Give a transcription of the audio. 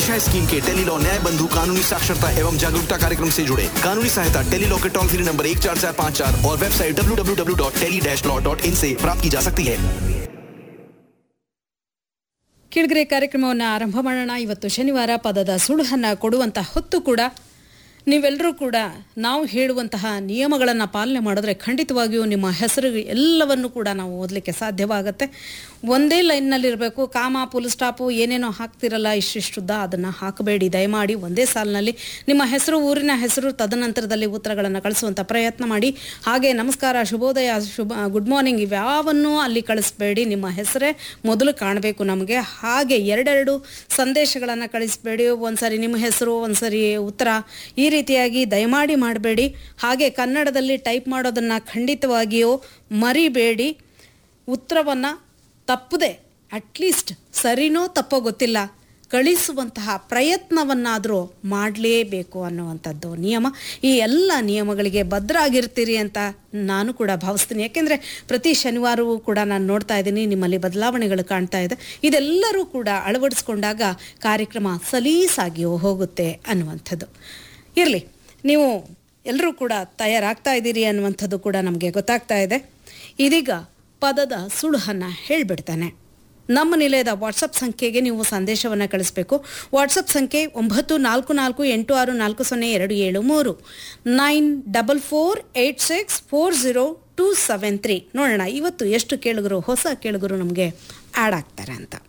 पेश है स्कीम के टेली लॉ न्याय बंधु कानूनी साक्षरता एवं जागरूकता कार्यक्रम से जुड़े कानूनी सहायता टेली लॉ के टोल फ्री नंबर एक चार चार पाँच चार और website W W W dot tele dash law dot in से प्राप्त की जा सकती है ಕಿಡ್ಗ್ರೆ ಕಾರ್ಯಕ್ರಮವನ್ನು ಆರಂಭ ಮಾಡೋಣ ಇವತ್ತು ಶನಿವಾರ ಪದದ ಸುಳುಹನ್ನು ಕೊಡುವಂಥ ಹೊತ್ತು ಕೂಡ ನೀವೆಲ್ಲರೂ ಕೂಡ ನಾವು ಹೇಳುವಂತಹ ನಿಯಮಗಳನ್ನು ಪಾಲನೆ ಮಾಡಿದ್ರೆ ಖಂಡಿತವಾಗಿಯೂ ನಿಮ್ಮ ಹೆಸರು ಎಲ್ಲವನ್ನು ಕೂಡ ನಾವು ಓದಲಿಕ್ಕೆ ಸಾಧ್ಯವಾಗುತ್ತೆ ಒಂದೇ ಲೈನ್ನಲ್ಲಿರಬೇಕು ಕಾಮ ಫುಲ್ ಸ್ಟಾಪು ಏನೇನೋ ಹಾಕ್ತಿರಲ್ಲ ಇಷ್ಟಿಷ್ಟುದ್ದ ಅದನ್ನು ಹಾಕಬೇಡಿ ದಯಮಾಡಿ ಒಂದೇ ಸಾಲಿನಲ್ಲಿ ನಿಮ್ಮ ಹೆಸರು ಊರಿನ ಹೆಸರು ತದನಂತರದಲ್ಲಿ ಉತ್ತರಗಳನ್ನು ಕಳಿಸುವಂಥ ಪ್ರಯತ್ನ ಮಾಡಿ ಹಾಗೆ ನಮಸ್ಕಾರ ಶುಭೋದಯ ಶುಭ ಗುಡ್ ಮಾರ್ನಿಂಗ್ ಇವ್ಯಾವನ್ನೂ ಅಲ್ಲಿ ಕಳಿಸ್ಬೇಡಿ ನಿಮ್ಮ ಹೆಸರೇ ಮೊದಲು ಕಾಣಬೇಕು ನಮಗೆ ಹಾಗೆ ಎರಡೆರಡು ಸಂದೇಶಗಳನ್ನು ಕಳಿಸ್ಬೇಡಿ ಒಂದ್ಸರಿ ನಿಮ್ಮ ಹೆಸರು ಒಂದ್ಸರಿ ಉತ್ತರ ಈ ರೀತಿಯಾಗಿ ದಯಮಾಡಿ ಮಾಡಬೇಡಿ ಹಾಗೆ ಕನ್ನಡದಲ್ಲಿ ಟೈಪ್ ಮಾಡೋದನ್ನು ಖಂಡಿತವಾಗಿಯೂ ಮರಿಬೇಡಿ ಉತ್ತರವನ್ನು ತಪ್ಪದೆ ಅಟ್ಲೀಸ್ಟ್ ಸರಿನೋ ತಪ್ಪೋ ಗೊತ್ತಿಲ್ಲ ಕಳಿಸುವಂತಹ ಪ್ರಯತ್ನವನ್ನಾದರೂ ಮಾಡಲೇಬೇಕು ಅನ್ನುವಂಥದ್ದು ನಿಯಮ ಈ ಎಲ್ಲ ನಿಯಮಗಳಿಗೆ ಬದ್ಧರಾಗಿರ್ತೀರಿ ಅಂತ ನಾನು ಕೂಡ ಭಾವಿಸ್ತೀನಿ ಯಾಕೆಂದರೆ ಪ್ರತಿ ಶನಿವಾರವೂ ಕೂಡ ನಾನು ನೋಡ್ತಾ ಇದ್ದೀನಿ ನಿಮ್ಮಲ್ಲಿ ಬದಲಾವಣೆಗಳು ಕಾಣ್ತಾ ಇದೆ ಇದೆಲ್ಲರೂ ಕೂಡ ಅಳವಡಿಸ್ಕೊಂಡಾಗ ಕಾರ್ಯಕ್ರಮ ಸಲೀಸಾಗಿ ಹೋಗುತ್ತೆ ಅನ್ನುವಂಥದ್ದು ಇರಲಿ ನೀವು ಎಲ್ಲರೂ ಕೂಡ ತಯಾರಾಗ್ತಾ ಇದ್ದೀರಿ ಅನ್ನುವಂಥದ್ದು ಕೂಡ ನಮಗೆ ಗೊತ್ತಾಗ್ತಾ ಇದೆ ಇದೀಗ ಪದದ ಸುಳುಹನ್ನು ಹೇಳಿಬಿಡ್ತಾನೆ ನಮ್ಮ ನಿಲಯದ ವಾಟ್ಸಪ್ ಸಂಖ್ಯೆಗೆ ನೀವು ಸಂದೇಶವನ್ನು ಕಳಿಸಬೇಕು ವಾಟ್ಸಪ್ ಸಂಖ್ಯೆ ಒಂಬತ್ತು ನಾಲ್ಕು ನಾಲ್ಕು ಎಂಟು ಆರು ನಾಲ್ಕು ಸೊನ್ನೆ ಎರಡು ಏಳು ಮೂರು nine double four eight six four zero two seven three ನೋಡೋಣ ಇವತ್ತು ಎಷ್ಟು ಕೇಳುಗರು ಹೊಸ ಕೇಳುಗರು ನಮಗೆ ಆ್ಯಡ್ ಆಗ್ತಾರೆ ಅಂತ